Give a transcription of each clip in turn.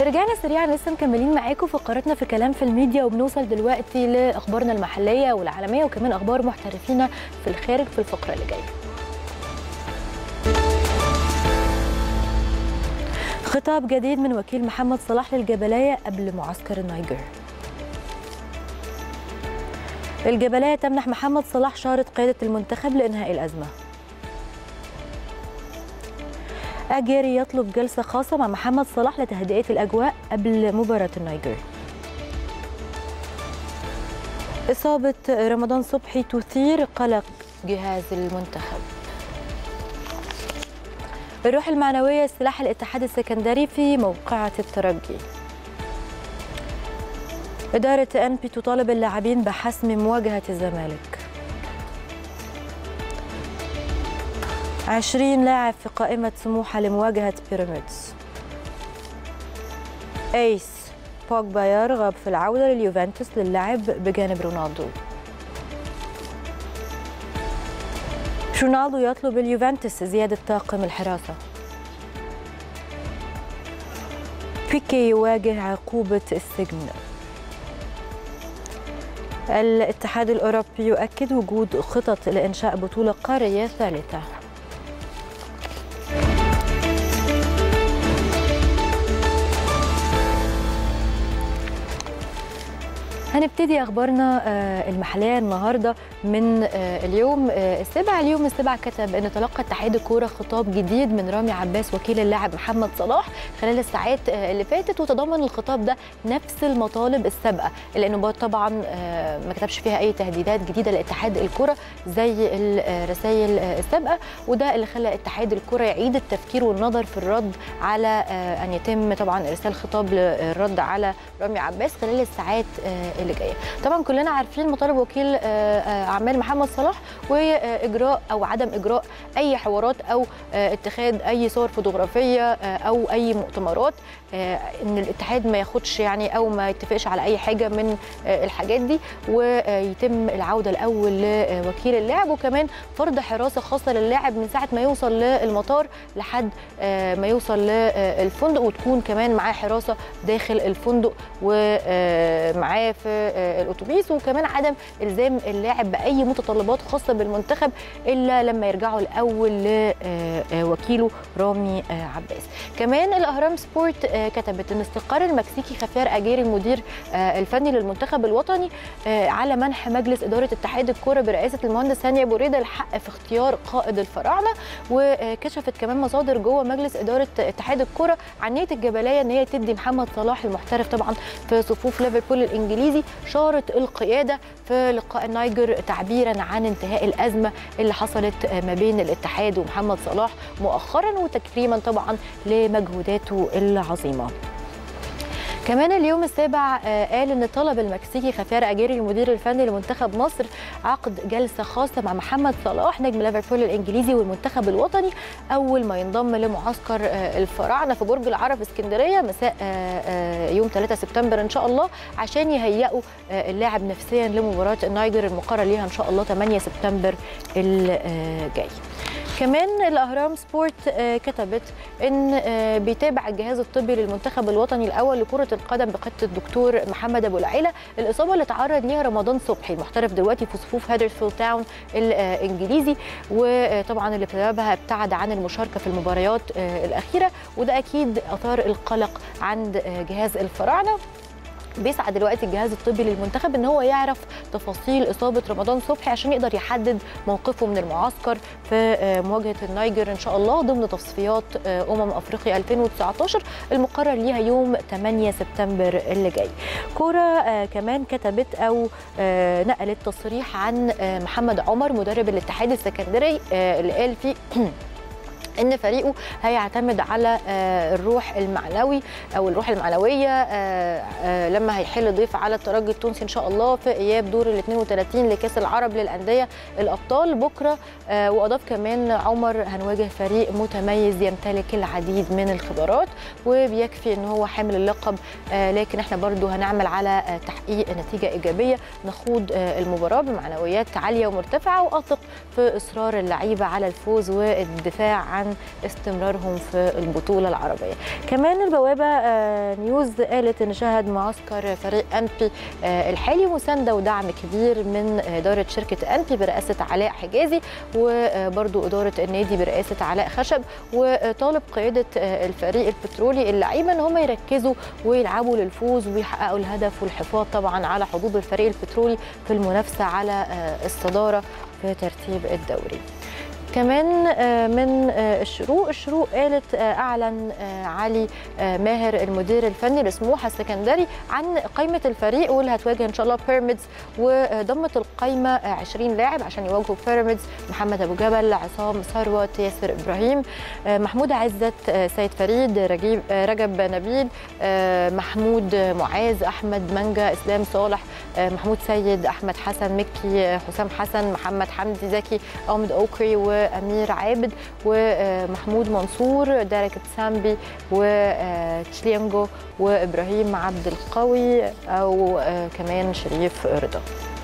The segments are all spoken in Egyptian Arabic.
رجعنا سريعا لسه مكملين معاكم فقراتنا في كلام في الميديا وبنوصل دلوقتي لاخبارنا المحليه والعالميه وكمان اخبار محترفينا في الخارج في الفقره اللي جايه خطاب جديد من وكيل محمد صلاح للجبلية قبل معسكر النيجر الجبلية تمنح محمد صلاح شارة قيادة المنتخب لإنهاء الأزمة أجيري يطلب جلسة خاصة مع محمد صلاح لتهدئة الأجواء قبل مباراة النيجر إصابة رمضان صبحي تثير قلق جهاز المنتخب الروح المعنوية سلاح الاتحاد السكندري في موقعة الترجي إدارة أنبي تطالب اللاعبين بحسم مواجهة الزمالك 20 لاعب في قائمة سموحة لمواجهة بيراميدز أيس بوجبا يرغب في العودة لليوفنتوس للعب بجانب رونالدو رونالدو يطلب اليوفنتوس زيادة طاقم الحراسة بيكي يواجه عقوبة السجن الاتحاد الأوروبي يؤكد وجود خطط لإنشاء بطولة قارية ثالثة هنبتدي اخبارنا المحليه النهارده من اليوم السابع اليوم السابع كتب ان تلقى اتحاد الكوره خطاب جديد من رامي عباس وكيل اللاعب محمد صلاح خلال الساعات اللي فاتت وتضمن الخطاب ده نفس المطالب السابقه لانه طبعا ما كتبش فيها اي تهديدات جديده لاتحاد الكوره زي الرسائل السابقه وده اللي خلى اتحاد الكوره يعيد التفكير والنظر في الرد على ان يتم طبعا ارسال خطاب للرد على رامي عباس خلال الساعات اللي جايه طبعا كلنا عارفين مطالب وكيل اعمال محمد صلاح واجراء او عدم اجراء اي حوارات او اتخاذ اي صور فوتوغرافيه او اي مؤتمرات ان الاتحاد ما ياخدش يعني او ما يتفقش على اي حاجه من الحاجات دي ويتم العوده الاول لوكيل اللاعب وكمان فرض حراسه خاصه للاعب من ساعه ما يوصل للمطار لحد ما يوصل للفندق وتكون كمان معاه حراسه داخل الفندق ومعاه في الاتوبيس وكمان عدم الزام اللاعب باي متطلبات خاصه بالمنتخب الا لما يرجعوا الاول لوكيله رامي عباس كمان الاهرام سبورت كتبت ان استقرار المكسيكي خفير اجيري المدير الفني للمنتخب الوطني على منح مجلس اداره اتحاد الكره برئاسه المهندس هاني ابو ريده الحق في اختيار قائد الفراعنه وكشفت كمان مصادر جوه مجلس اداره اتحاد الكره عن نيه الجبليه ان هي تدي محمد صلاح المحترف طبعا في صفوف ليفربول الانجليزي شارة القيادة في لقاء النيجر تعبيرا عن انتهاء الأزمة اللي حصلت ما بين الاتحاد ومحمد صلاح مؤخرا وتكريما طبعا لمجهوداته العظيمة كمان اليوم السابع قال ان طلب المكسيكي خفير اجيري المدير الفني لمنتخب مصر عقد جلسه خاصه مع محمد صلاح نجم ليفربول الانجليزي والمنتخب الوطني اول ما ينضم لمعسكر الفراعنه في برج العرب اسكندريه مساء يوم 3 سبتمبر ان شاء الله عشان يهيئوا اللاعب نفسيا لمباراه النيجر المقرر ليها ان شاء الله 8 سبتمبر الجاي كمان الاهرام سبورت كتبت ان بيتابع الجهاز الطبي للمنتخب الوطني الاول لكره القدم بقياده الدكتور محمد ابو العيله الاصابه اللي تعرض ليها رمضان صبحي المحترف دلوقتي في صفوف هادرسفيلد تاون الانجليزي وطبعا اللي بسببها ابتعد عن المشاركه في المباريات الاخيره وده اكيد اثار القلق عند جهاز الفراعنه بيسعى دلوقتي الجهاز الطبي للمنتخب ان هو يعرف تفاصيل اصابه رمضان صبحي عشان يقدر يحدد موقفه من المعسكر في مواجهه النيجر ان شاء الله ضمن تصفيات امم افريقيا 2019 المقرر ليها يوم 8 سبتمبر اللي جاي. كوره كمان كتبت او نقلت تصريح عن محمد عمر مدرب الاتحاد السكندري اللي قال فيه ان فريقه هيعتمد على الروح المعنوي او الروح المعنويه لما هيحل ضيف على الترجي التونسي ان شاء الله في اياب دور ال 32 لكاس العرب للانديه الابطال بكره واضاف كمان عمر هنواجه فريق متميز يمتلك العديد من الخبرات وبيكفي ان هو حامل اللقب لكن احنا برضو هنعمل على تحقيق نتيجه ايجابيه نخوض المباراه بمعنويات عاليه ومرتفعه واثق في اصرار اللعيبه على الفوز والدفاع عن عن استمرارهم في البطوله العربيه كمان البوابه آه، نيوز قالت ان شهد معسكر فريق انبي آه، الحالي مسانده ودعم كبير من اداره شركه انبي برئاسه علاء حجازي وبرضو اداره النادي برئاسه علاء خشب وطالب قياده آه، الفريق البترولي اللعيبه ان هم يركزوا ويلعبوا للفوز ويحققوا الهدف والحفاظ طبعا على حظوظ الفريق البترولي في المنافسه على آه، الصداره في ترتيب الدوري كمان آه، من آه، الشروق الشروق قالت آه، اعلن آه، علي آه، ماهر المدير الفني لسموحه السكندري عن قائمه الفريق واللي هتواجه ان شاء الله بيراميدز وضمت القائمه آه، 20 لاعب عشان يواجهوا بيراميدز محمد ابو جبل عصام ثروت ياسر ابراهيم آه، محمود عزت آه، سيد فريد رجيب آه، رجب نبيل آه، محمود معاذ احمد منجا اسلام صالح آه، محمود سيد احمد حسن مكي آه، حسام حسن محمد حمدي زكي احمد اوكري وامير عابد ومحمود منصور دارك تسامبي وتشليانجو وابراهيم عبد القوي او آه، كمان شريف رضا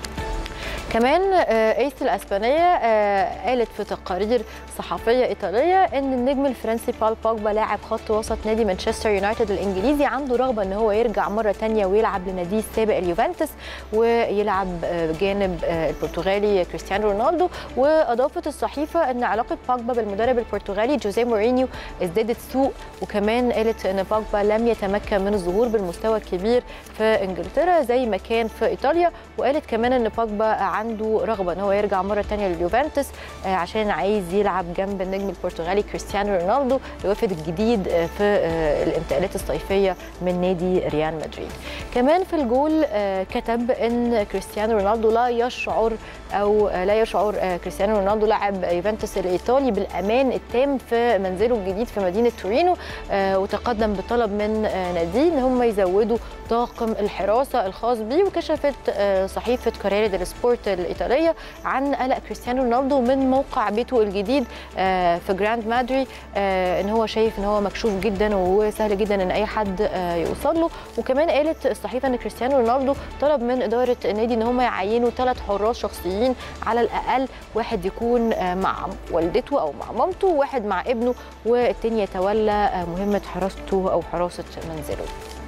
كمان آه، ايس الاسبانيه آه، قالت في تقارير صحفيه ايطاليه ان النجم الفرنسي بال بوجبا لاعب خط وسط نادي مانشستر يونايتد الانجليزي عنده رغبه ان هو يرجع مره تانية ويلعب لناديه السابق اليوفنتوس ويلعب آه، بجانب آه، البرتغالي كريستيانو رونالدو واضافت الصحيفه ان علاقه بوجبا بالمدرب البرتغالي جوزيه مورينيو ازدادت سوء وكمان قالت ان بوجبا لم يتمكن من الظهور بالمستوى الكبير في انجلترا زي ما كان في ايطاليا وقالت كمان ان بوجبا عنده رغبه ان هو يرجع مره تانية لليوفنتوس آه، عشان عايز يلعب جنب النجم البرتغالي كريستيانو رونالدو الوافد الجديد آه، في آه، الانتقالات الصيفيه من نادي ريال مدريد كمان في الجول آه، كتب ان كريستيانو رونالدو لا يشعر او آه، لا يشعر آه، كريستيانو رونالدو لاعب يوفنتوس الايطالي بالامان التام في منزله الجديد في مدينه تورينو آه، وتقدم بطلب من آه، ناديه ان هم يزودوا طاقم الحراسه الخاص بيه وكشفت آه، صحيفه كاريري ديل سبورت الايطاليه عن قلق كريستيانو رونالدو من موقع بيته الجديد آه، في جراند مادري آه، ان هو شايف ان هو مكشوف جدا وسهل جدا ان اي حد آه، يوصل له وكمان قالت الصحيفه ان كريستيانو رونالدو طلب من اداره النادي ان هم يعينوا ثلاث حراس شخصيين على الاقل واحد يكون آه، مع والدته او مع مامته وواحد مع ابنه والتاني يتولى آه، مهمه حراسته او حراسه منزله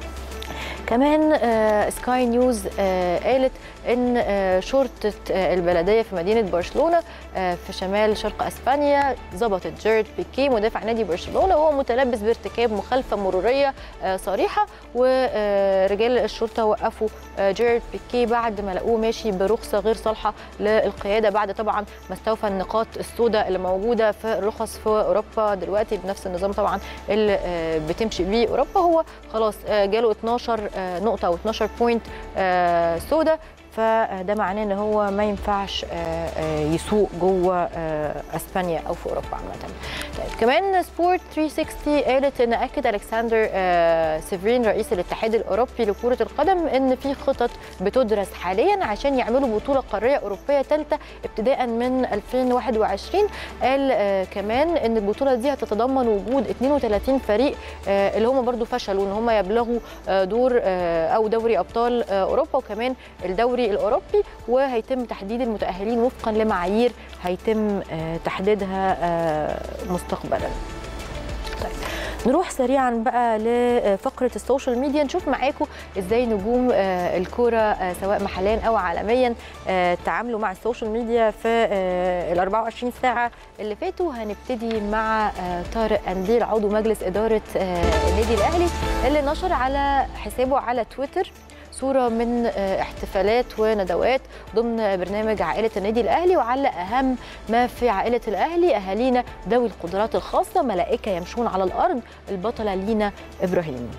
كمان آه، سكاي نيوز آه، قالت ان آه، شرطه آه، البلديه في مدينه برشلونه آه، في شمال شرق اسبانيا ضبطت جيرد بيكي مدافع نادي برشلونه وهو متلبس بارتكاب مخالفه مروريه آه، صريحه ورجال الشرطه وقفوا آه، جيرد بيكي بعد ما لقوه ماشي برخصه غير صالحه للقياده بعد طبعا ما استوفى النقاط السوداء اللي موجوده في الرخص في اوروبا دلوقتي بنفس النظام طبعا اللي آه، بتمشي بيه اوروبا هو خلاص آه، جاله 12 آه، نقطه او 12 بوينت سوداء فده معناه ان هو ما ينفعش آه، آه، يسوق جوه آه، اسبانيا او في اوروبا عامه. طيب كمان سبورت 360 قالت ان اكد الكسندر آه، سيفرين رئيس الاتحاد الاوروبي لكره القدم ان في خطط بتدرس حاليا عشان يعملوا بطوله قاريه اوروبيه ثالثه ابتداء من 2021 قال آه، كمان ان البطوله دي هتتضمن وجود 32 فريق آه، اللي هم برضو فشلوا ان هم يبلغوا آه، دور آه، او دوري ابطال آه، اوروبا وكمان الدوري الاوروبي وهيتم تحديد المتاهلين وفقا لمعايير هيتم آه، تحديدها آه، مستقبلا طيب نروح سريعا بقى لفقره السوشيال ميديا نشوف معاكم ازاي نجوم آه، الكوره آه، سواء محليا او عالميا آه، تعاملوا مع السوشيال ميديا في آه، ال 24 ساعه اللي فاتوا هنبتدي مع آه، طارق قنديل عضو مجلس اداره آه، النادي الاهلي اللي نشر على حسابه على تويتر صوره من آه، احتفالات وندوات ضمن برنامج عائله النادي الاهلي وعلى اهم ما في عائله الاهلي اهالينا ذوي القدرات الخاصه ملائكه يمشون على الارض البطله لينا ابراهيم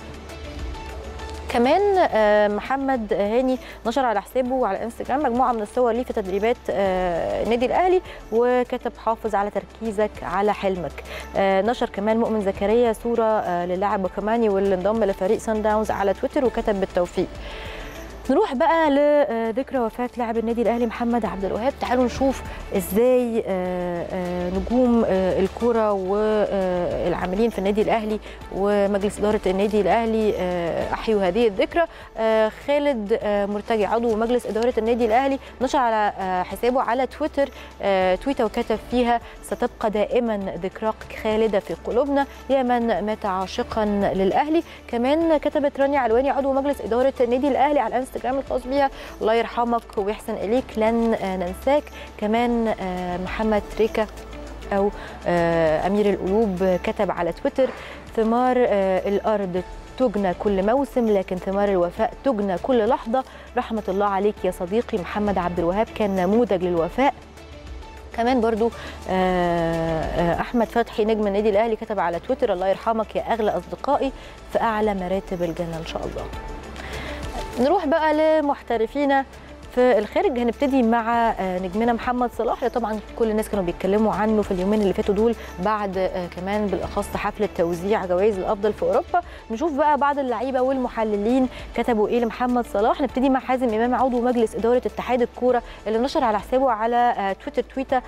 كمان آه، محمد هاني نشر على حسابه على انستجرام مجموعه من الصور ليه في تدريبات آه، النادي الاهلي وكتب حافظ على تركيزك على حلمك آه، نشر كمان مؤمن زكريا صوره آه، للاعب بوكاماني واللي انضم لفريق سان داونز على تويتر وكتب بالتوفيق نروح بقى لذكرى وفاه لاعب النادي الاهلي محمد عبد الوهاب تعالوا نشوف ازاي آه، آه، نجوم آه، الكره والعاملين في النادي الاهلي ومجلس اداره النادي الاهلي آه، احيوا هذه الذكرى آه، خالد آه، مرتجي عضو مجلس اداره النادي الاهلي نشر على آه، حسابه على تويتر آه، تويته وكتب فيها ستبقى دائما ذكراك خالده في قلوبنا يا من مات عاشقا للاهلي كمان كتبت رانيا علواني عضو مجلس اداره النادي الاهلي على الانستجرام الخاص بيها الله يرحمك ويحسن اليك لن آه، ننساك كمان آه، محمد تريكه او آه، امير القلوب كتب على تويتر ثمار آه، الارض تجنى كل موسم لكن ثمار الوفاء تجنى كل لحظه رحمه الله عليك يا صديقي محمد عبد الوهاب كان نموذج للوفاء كمان برضو آه، آه، احمد فتحي نجم النادي الاهلي كتب على تويتر الله يرحمك يا اغلى اصدقائي في اعلى مراتب الجنه ان شاء الله نروح بقى لمحترفينا في الخارج هنبتدي مع آه، نجمنا محمد صلاح اللي طبعا كل الناس كانوا بيتكلموا عنه في اليومين اللي فاتوا دول بعد آه، كمان بالاخص حفله توزيع جوائز الافضل في اوروبا نشوف بقى بعض اللعيبه والمحللين كتبوا ايه لمحمد صلاح نبتدي مع حازم امام عضو مجلس اداره اتحاد الكوره اللي نشر على حسابه على آه، تويتر تويته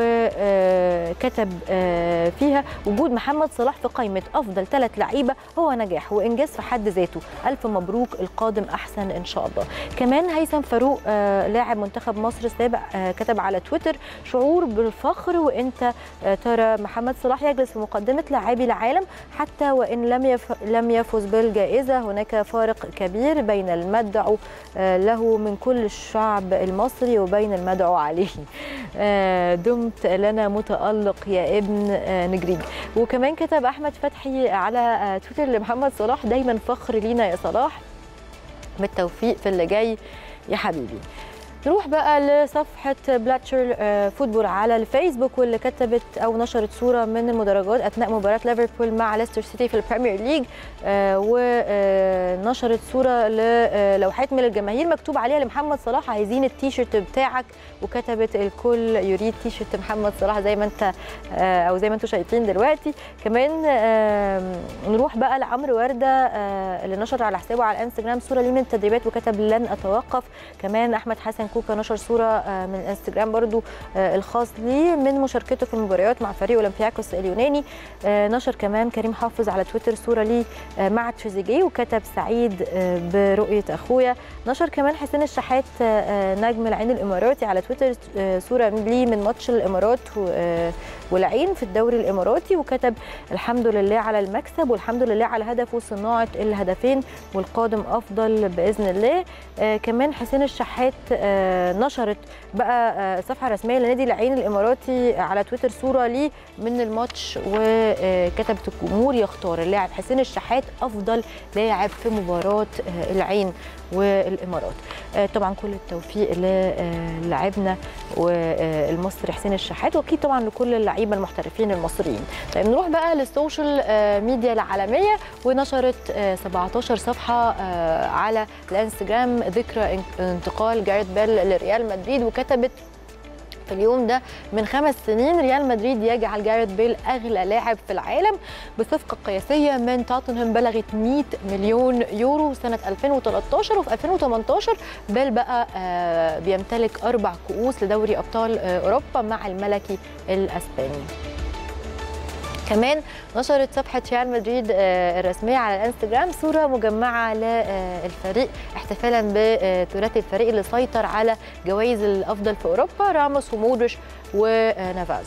وكتب فيها وجود محمد صلاح في قائمه افضل ثلاث لعيبه هو نجاح وانجاز في حد ذاته الف مبروك القادم احسن ان شاء الله كمان هيثم فاروق آه، لاعب منتخب مصر السابق آه، كتب على تويتر شعور بالفخر وانت آه، ترى محمد صلاح يجلس في مقدمه لاعبي العالم حتى وان لم يف... لم يفز بالجائزه هناك فارق كبير بين المدعو آه، له من كل الشعب المصري وبين المدعو عليه آه، دمت لنا متالق يا ابن آه، نجريج وكمان كتب احمد فتحي على آه، تويتر لمحمد صلاح دايما فخر لينا يا صلاح بالتوفيق في اللي جاي يا حبيبي نروح بقى لصفحة بلاتشر آه، فوتبول على الفيسبوك واللي كتبت أو نشرت صورة من المدرجات أثناء مباراة ليفربول مع ليستر سيتي في البريمير ليج آه، ونشرت صورة للوحات من الجماهير مكتوب عليها لمحمد صلاح عايزين التيشيرت بتاعك وكتبت الكل يريد تيشيرت محمد صلاح زي ما انت آه، او زي ما انتم شايفين دلوقتي كمان آه، نروح بقى لعمرو ورده آه، اللي نشر على حسابه على الانستجرام صوره ليه من التدريبات وكتب لن اتوقف كمان احمد حسن كوكا نشر صوره آه، من الانستجرام برضو آه، الخاص ليه من مشاركته في المباريات مع فريق اولمبياكوس اليوناني آه، نشر كمان كريم حافظ على تويتر صوره ليه آه، مع تريزيجيه وكتب سعيد آه، برؤيه اخويا نشر كمان حسين الشحات آه، آه، نجم العين الاماراتي على تويتر آه، صوره ليه من ماتش الامارات و- آه، والعين في الدوري الاماراتي وكتب الحمد لله على المكسب والحمد لله على هدفه صناعه الهدفين والقادم افضل باذن الله آه كمان حسين الشحات آه نشرت بقى آه صفحه رسميه لنادي العين الاماراتي على تويتر صوره ليه من الماتش وكتبت الجمهور يختار اللاعب حسين الشحات افضل لاعب في مباراه آه العين والامارات آه طبعا كل التوفيق للاعبنا والمصري حسين الشحات واكيد طبعا لكل اللعيبه المحترفين المصريين طيب نروح بقى للسوشيال آه، ميديا العالميه ونشرت آه، 17 صفحه آه، على الانستجرام ذكرى ان- انتقال جاريث بيل لريال مدريد وكتبت في اليوم ده من خمس سنين ريال مدريد يجعل جاريث بيل اغلى لاعب في العالم بصفقه قياسيه من توتنهام بلغت 100 مليون يورو سنه 2013 وفي 2018 بيل بقى آه، بيمتلك اربع كؤوس لدوري ابطال آه، اوروبا مع الملكي الاسباني كمان نشرت صفحة ريال مدريد آه، الرسمية على الانستجرام صورة مجمعة للفريق احتفالا بثلاثي الفريق اللي سيطر على جوائز الأفضل في أوروبا راموس ومودريش ونافاز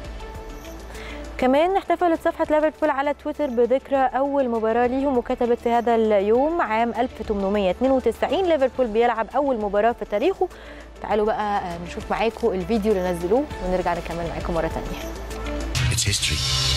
كمان احتفلت صفحة ليفربول على تويتر بذكرى أول مباراة ليهم وكتبت في هذا اليوم عام 1892 ليفربول بيلعب أول مباراة في تاريخه تعالوا بقى آه، نشوف معاكم الفيديو اللي نزلوه ونرجع نكمل معاكم مرة تانية It's history.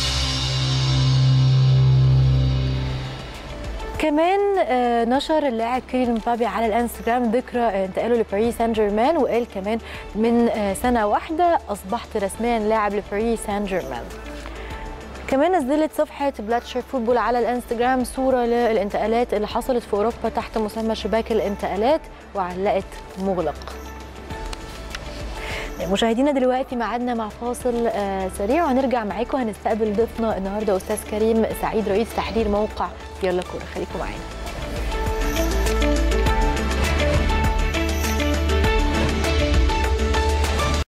كمان آه، نشر اللاعب كيليان مبابي على الانستجرام ذكرى آه، انتقاله لباريس سان جيرمان وقال كمان من آه، سنه واحده اصبحت رسميا لاعب لباريس سان جيرمان كمان نزلت صفحة بلاتشر فوتبول على الانستجرام صورة للانتقالات اللي حصلت في أوروبا تحت مسمى شباك الانتقالات وعلقت مغلق مشاهدينا دلوقتي معادنا مع فاصل آه، سريع وهنرجع معاكم هنستقبل ضيفنا النهارده استاذ كريم سعيد رئيس تحرير موقع يلا كوره خليكم معانا